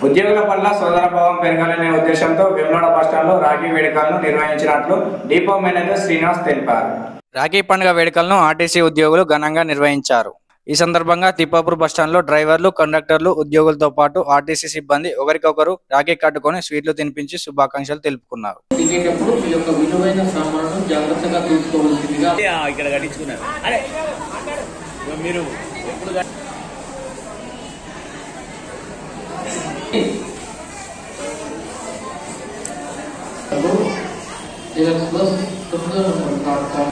ఉద్యోగుల పట్ల సోదరభావం పెరగాలనే ఉద్దేశంతో వెమ్లాడ బస్టాండ్లో రాఖీ వేడుకలను నిర్వహించినట్లు డిపో మేనేజర్ శ్రీనివాస్ తెలిపారు రాఖీ పండుగ వేడుకలను ఆర్టీసీ ఉద్యోగులు ఘనంగా నిర్వహించారు ఈ సందర్భంగా తిప్పాపూర్ బస్టాండ్లో డ్రైవర్లు కండక్టర్లు ఉద్యోగులతో పాటు ఆర్టీసీ సిబ్బంది ఒకరికొకరు రాఖీ కట్టుకొని స్వీట్లు తినిపించి శుభాకాంక్షలు తెలుపుకున్నారు దిగేటప్పుడు మీ యొక్క విలువైన సామాను జాగ్రత్తగా చూసుకోవాల్సిందిగా ఇక్కడ కట్టించుకున్నారు అరే మీరు ఎప్పుడు గా- Direct bus tunda kaata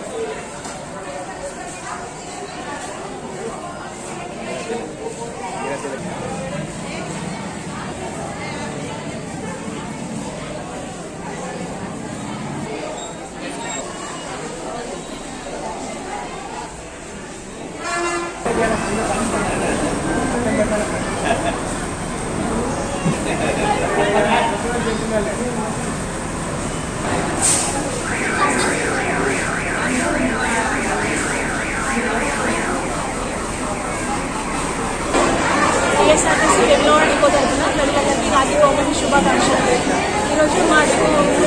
TSRTC Vemulawada depot తరఫున ప్రజలందరికీ రాఖీ పౌర్ణమి శుభాకాంక్షలు ఈరోజు మా డిపో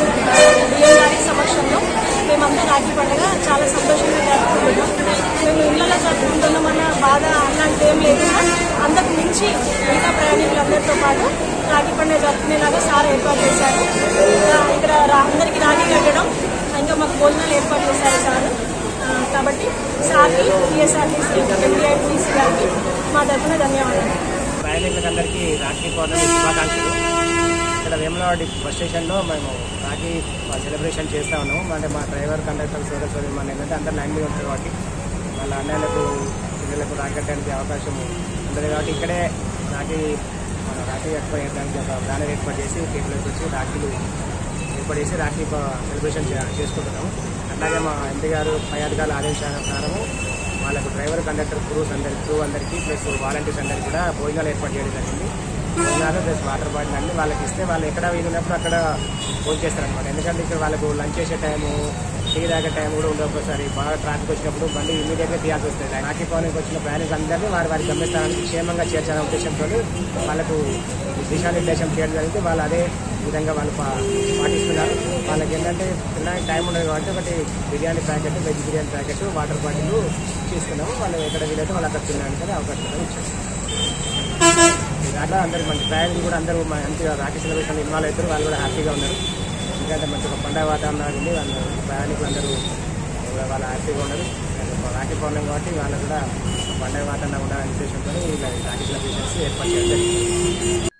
డిఎం గారి సమక్షంలో మేమంతా రాఖీ పండుగ చాలా సంతోషంగా జరుపుకుంటున్నాం మేము ఇళ్లలో జరుపుకుంటున్నామన్న బాధ అలాంటి ఏం లేదు అంతకు మించి మిగతా ప్రయాణికులందరితో పాటు రాఖీ పండుగ జరుపుకునేలాగా సార్ ఏర్పాటు చేశారు ఇంకా ఇక్కడ రా- అందరికీ రాఖీ కట్టడం ఇంకా మాకు భోజనాలు ఏర్పాటు చేశారు సార్ ఆ, కాబట్టి సార్కి టీఎస్ఆర్టీసీ ఎండిఐటీసీ గారికి మా తరఫున ధన్యవాదాలు ప్రయాణికులందరికీ రాఖీ పౌర్ణమి శుభాకాంక్షలు ఇక్కడ వేములవాడి బస్ స్టేషన్లో మేము రాఖీ సెలబ్రేషన్ చేస్తా ఉన్నాము అంటే మా డ్రైవర్ కండక్టర్ సోదర సోదరి మన ఏంటంటే అందరు లైన్ మీద ఉంటారు కాబట్టి వాళ్ళ అన్నయ్యలకు పిల్లలకు రాఖీ కట్టడానికి అవకాశం ఉంటుంది కాబట్టి ఇక్కడే రాఖీ మన రాఖీ ఏర్పాటు చేయడానికి ఒక బ్యానర్ ఏర్పాటు చేసి టేబుల్కి వచ్చి రాఖీలు ఏర్పాటు చేసి రాఖీ ప- సెలబ్రేషన్ చే- చేసుకుంటున్నాము అట్లాగే మా ఎంపీ గారు పై అధికారుల ఆదేశాల ప్రకారము వాళ్ళకు డ్రైవర్ కండక్టర్ క్రూస్ అందరికి క్రూ అందరికీ ప్లస్ వాలంటీర్స్ అందరికీ కూడా భోజనాలు ఏర్పాటు చేయడం జరిగింది భోజనాలు ప్లస్ వాటర్ బాటిల్ అన్ని వాళ్ళకి ఇస్తే వాళ్ళు ఎక్కడ వీలున్నప్పుడు అక్కడ భోజనం చేస్తారనమాట ఎందుకంటే ఇక్కడ వాళ్ళకు లంచ్ చేసే టైము టీ తాగే టైం కూడా ఉండదు ఒకసారి బాగా ట్రాఫిక్ వచ్చినప్పుడు బండి ఇమీడియట్గా తీయాల్సి వస్తుంది రాఖీ పౌర్ణమికి వచ్చిన ప్రయాణికులందరినీ వారి వారి గమ్యస్థానానికి క్షేమంగా చేర్చాలనే ఉద్దేశంతో వాళ్ళకు దిశానిర్దేశం చేయడం జరిగింది వాళ్ళు అదే విధంగా వాళ్ళు పా- పాటిస్తున్నారు వాళ్ళకి ఏంటంటే తినడానికి టైం ఉండదు కాబట్టి ఒకటి biryani packet veg biryani packet water bottle తీసుకున్నాము వాళ్ళు ఎక్కడ వీలైతే వాళ్ళు అక్కడ తినడానికి అవకాశం కూడా ఇచ్చారు అట్లా అందరు మంచి ప్రయాణికులు కూడా అందరూ మంచిగా రాఖీ సెలబ్రేషన్ ఇన్వాల్వ్ అవుతారు వాళ్ళు కూడా హ్యాపీగా ఉన్నారు ఎందుకంటే మంచి ఒక పండగ వాతావరణం ఉంది వాళ్ళు ప్రయాణికులు అందరూ కూడా వాళ్ళు హ్యాపీగా ఉన్నారు రాఖీ పౌర్ణమి కాబట్టి వాళ్ళు కూడా పండగ వాతావరణం ఉండాలనే ఉద్దేశంతో ఇలా రాఖీ సెలబ్రేషన్స్ ఏర్పాటు చేయడం జరిగింది